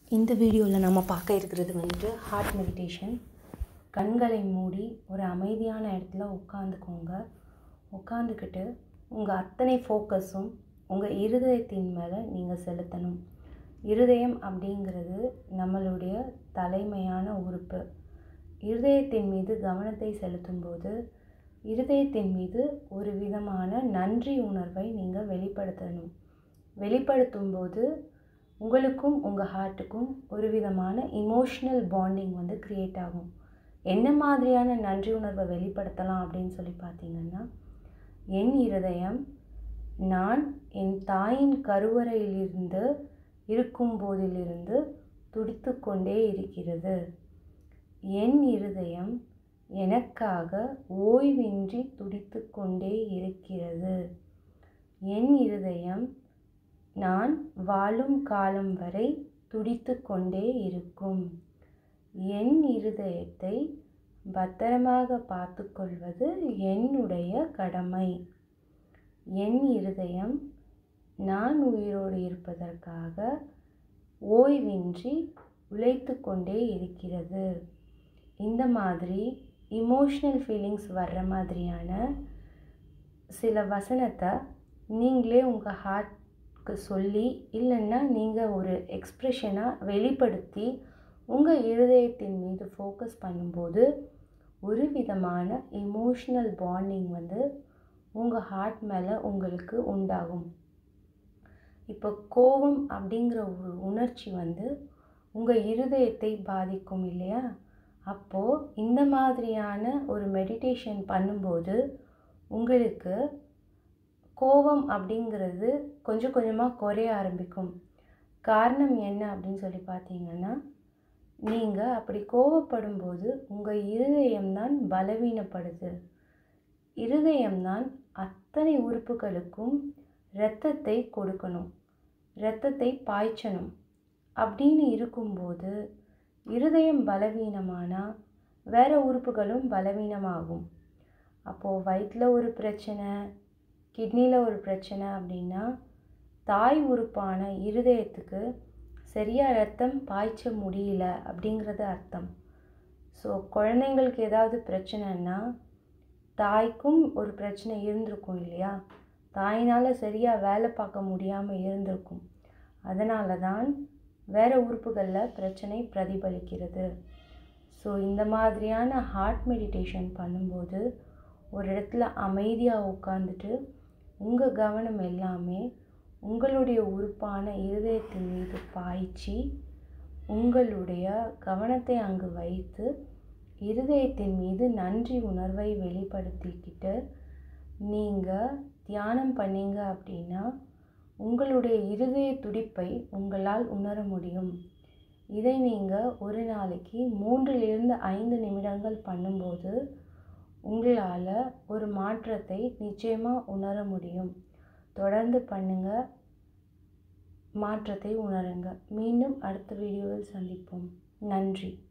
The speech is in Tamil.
இந்த வீடியோவில் நம்ம பார்க்க இருக்கிறது வந்துட்டு ஹார்ட் மெடிடேஷன் கண்களை மூடி ஒரு அமைதியான இடத்துல உட்காந்துக்கோங்க உட்காந்துக்கிட்டு உங்கள் அத்தனை ஃபோக்கஸும் உங்கள் இருதயத்தின் மேலே நீங்கள் செலுத்தணும் இருதயம் அப்படிங்கிறது நம்மளுடைய தலைமையான உறுப்பு இருதயத்தின் மீது கவனத்தை செலுத்தும்போது இருதயத்தின் மீது ஒரு விதமான நன்றி உணர்வை நீங்கள் வெளிப்படுத்தணும் வெளிப்படுத்தும்போது உங்களுக்கும் உங்கள் ஹார்ட்டுக்கும் ஒரு விதமான இமோஷ்னல் பாண்டிங் வந்து க்ரியேட் ஆகும் என்ன மாதிரியான நன்றி உணர்வை வெளிப்படுத்தலாம் அப்படின்னு சொல்லி பார்த்தீங்கன்னா என் இருதயம் நான் என் தாயின் கருவறையிலிருந்து இருக்கும் போதிலிருந்து துடித்து கொண்டே இருக்கிறது என் இருதயம் எனக்காக ஓய்வின்றி துடித்து கொண்டே இருக்கிறது என் இருதயம் நான் வாழும் காலம் வரை துடித்து கொண்டே இருக்கும் என் இருதயத்தை பத்திரமாக பார்த்துக்கொள்வது என்னுடைய கடமை என் இருதயம் நான் உயிரோடு இருப்பதற்காக ஓய்வின்றி உழைத்து கொண்டே இருக்கிறது இந்த மாதிரி இமோஷ்னல் ஃபீலிங்ஸ் வர்ற மாதிரியான சில வசனத்தை நீங்களே உங்கள் ஹார்ட்க்கு சொல்லி இல்லைன்னா நீங்கள் ஒரு எக்ஸ்ப்ரெஷனாக வெளிப்படுத்தி உங்கள் இருதயத்தின் மீது ஃபோக்கஸ் பண்ணும்போது ஒரு விதமான இமோஷ்னல் பாண்டிங் வந்து உங்கள் ஹார்ட் மேலே உங்களுக்கு உண்டாகும் இப்போ கோபம் அப்படிங்கிற ஒரு உணர்ச்சி வந்து உங்கள் இருதயத்தை பாதிக்கும் இல்லையா அப்போது இந்த மாதிரியான ஒரு மெடிடேஷன் பண்ணும்போது உங்களுக்கு கோபம் அப்படிங்கிறது கொஞ்சம் கொஞ்சமாக குறைய ஆரம்பிக்கும் காரணம் என்ன அப்படின்னு சொல்லி பார்த்தீங்கன்னா நீங்கள் அப்படி கோவப்படும்போது உங்கள் இருதயம்தான் பலவீனப்படுது இருதயம்தான் அத்தனை உறுப்புகளுக்கும் இரத்தத்தை கொடுக்கணும் இரத்தத்தை பாய்ச்சணும் அப்படின்னு இருக்கும்போது இருதயம் பலவீனமானால் வேறு உறுப்புகளும் பலவீனமாகும் அப்போது வயிற்றில் ஒரு பிரச்சனை கிட்னியில் ஒரு பிரச்சனை அப்படின்னா தாய் உறுப்பான இருதயத்துக்கு சரியாக ரத்தம் பாய்ச்ச முடியல அப்படிங்கிறது அர்த்தம் ஸோ குழந்தைங்களுக்கு ஏதாவது பிரச்சனைன்னா தாய்க்கும் ஒரு பிரச்சனை இருந்திருக்கும் இல்லையா தாயினால் சரியாக வேலை பார்க்க முடியாமல் இருந்திருக்கும் அதனால தான் வேறு உறுப்புகளில் பிரச்சனை பிரதிபலிக்கிறது ஸோ இந்த மாதிரியான ஹார்ட் மெடிடேஷன் பண்ணும்போது ஒரு இடத்துல அமைதியாக உட்காந்துட்டு உங்கள் கவனம் எல்லாமே உங்களுடைய உறுப்பான இருதயத்தின் மீது பாய்ச்சி உங்களுடைய கவனத்தை அங்கு வைத்து இருதயத்தின் மீது நன்றி உணர்வை வெளிப்படுத்திக்கிட்டு நீங்கள் தியானம் பண்ணீங்க அப்படின்னா உங்களுடைய இருதய துடிப்பை உங்களால் உணர முடியும் இதை நீங்கள் ஒரு நாளைக்கு மூன்றிலிருந்து ஐந்து நிமிடங்கள் பண்ணும்போது உங்களால் ஒரு மாற்றத்தை நிச்சயமாக உணர முடியும் தொடர்ந்து பண்ணுங்கள் மாற்றத்தை உணருங்க மீண்டும் அடுத்த வீடியோவில் சந்திப்போம் நன்றி